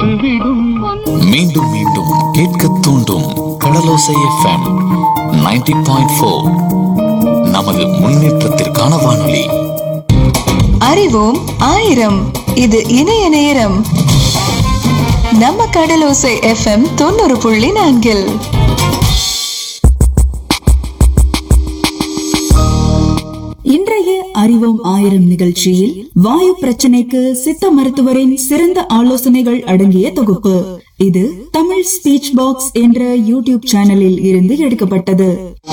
விடும் மீண்டும் மீண்டும் கேட்க தூண்டும் கடலோசை எஃப்எம் 90.4 பாயிண்ட் ஃபோர் நமது முன்னேற்றத்திற்கான வானொலி அறிவோம் ஆயிரம் இது இணைய நேரம் நம்ம கடலோசை எஃப்எம் தொண்ணூறு புள்ளி நான்கில் இன்றைய அறிவோம் ஆயிரம் நிகழ்ச்சியில் வாயு பிரச்சனைக்கு சித்த மருத்துவரின் சிறந்த ஆலோசனைகள் அடங்கிய தொகுப்பு இது தமிழ் ஸ்பீச் பாக்ஸ் என்ற யூடியூப் சேனலில் இருந்து எடுக்கப்பட்டது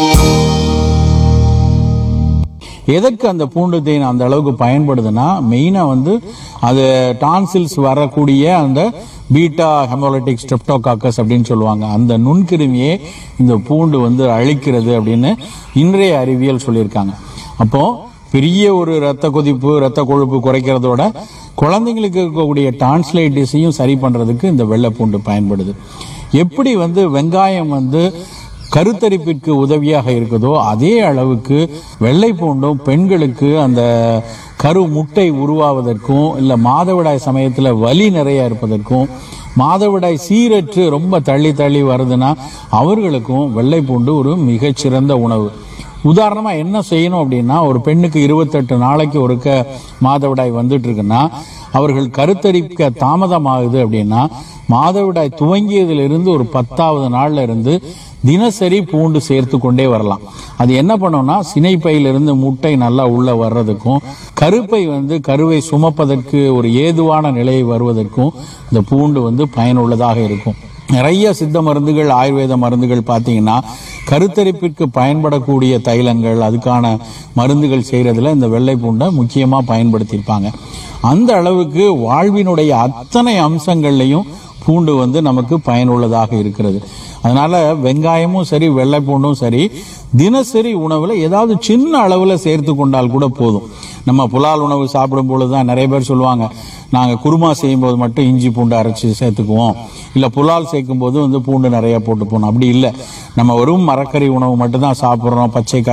எதற்கு அந்த பூண்டு தேன் அந்த அளவுக்கு பயன்படுதுன்னா மெயினா வந்து அது டான்சில்ஸ் வரக்கூடிய அந்த பீட்டா ஹெமோலிட்டிக் ஸ்ட்ரெப்டோகாக்கஸ் அப்படின்னு சொல்லுவாங்க அந்த நுண்கிருமியே இந்த பூண்டு வந்து அழிக்கிறது அப்படின்னு இன்றைய அறிவியல் சொல்லியிருக்காங்க அப்போ பெரிய ஒரு ரத்த கொதிப்பு ரத்த கொழுப்பு குறைக்கிறதோட குழந்தைங்களுக்கு இருக்கக்கூடிய டான்ஸ்லைட்டிஸையும் சரி பண்றதுக்கு இந்த வெள்ளை பூண்டு பயன்படுது எப்படி வந்து வெங்காயம் வந்து கருத்தரிப்பிற்கு உதவியாக இருக்குதோ அதே அளவுக்கு வெள்ளை பூண்டும் பெண்களுக்கு அந்த கரு முட்டை உருவாவதற்கும் இல்ல மாதவிடாய் சமயத்துல வலி நிறைய இருப்பதற்கும் மாதவிடாய் சீரற்று ரொம்ப தள்ளி தள்ளி வருதுன்னா அவர்களுக்கும் வெள்ளை பூண்டு ஒரு மிகச்சிறந்த உணவு உதாரணமா என்ன செய்யணும் அப்படின்னா ஒரு பெண்ணுக்கு இருபத்தெட்டு நாளைக்கு ஒருக்க மாதவிடாய் வந்துட்டு இருக்குன்னா அவர்கள் கருத்தரிக்க தாமதமாகுது அப்படின்னா மாதவிடாய் துவங்கியதிலிருந்து ஒரு பத்தாவது நாள்ல இருந்து தினசரி பூண்டு சேர்த்து கொண்டே வரலாம் அது என்ன பண்ணும்னா சினைப்பையிலிருந்து முட்டை நல்லா உள்ள வர்றதுக்கும் கருப்பை வந்து கருவை சுமப்பதற்கு ஒரு ஏதுவான நிலை வருவதற்கும் இந்த பூண்டு வந்து பயனுள்ளதாக இருக்கும் நிறைய சித்த மருந்துகள் ஆயுர்வேத மருந்துகள் பார்த்தீங்கன்னா கருத்தரிப்பிற்கு பயன்படக்கூடிய தைலங்கள் அதுக்கான மருந்துகள் செய்யறதுல இந்த வெள்ளை பூண்டை முக்கியமா பயன்படுத்தியிருப்பாங்க அந்த அளவுக்கு வாழ்வினுடைய அத்தனை அம்சங்கள்லையும் பூண்டு வந்து நமக்கு பயனுள்ளதாக இருக்கிறது அதனால வெங்காயமும் சரி வெள்ளை பூண்டும் சரி தினசரி உணவுல ஏதாவது சின்ன அளவுல சேர்த்து கொண்டால் கூட போதும் நம்ம புலால் உணவு சாப்பிடும் பொழுதுதான் நிறைய பேர் சொல்லுவாங்க நாங்க குருமா செய்யும் போது மட்டும் இஞ்சி பூண்டு அரைச்சி சேர்த்துக்குவோம் இல்ல புலால் சேர்க்கும் போது வந்து பூண்டு நிறைய போட்டு போகணும் அப்படி இல்லை நம்ம வெறும் மரக்கறி உணவு மட்டும் தான் சாப்பிட்றோம் பச்சை காய்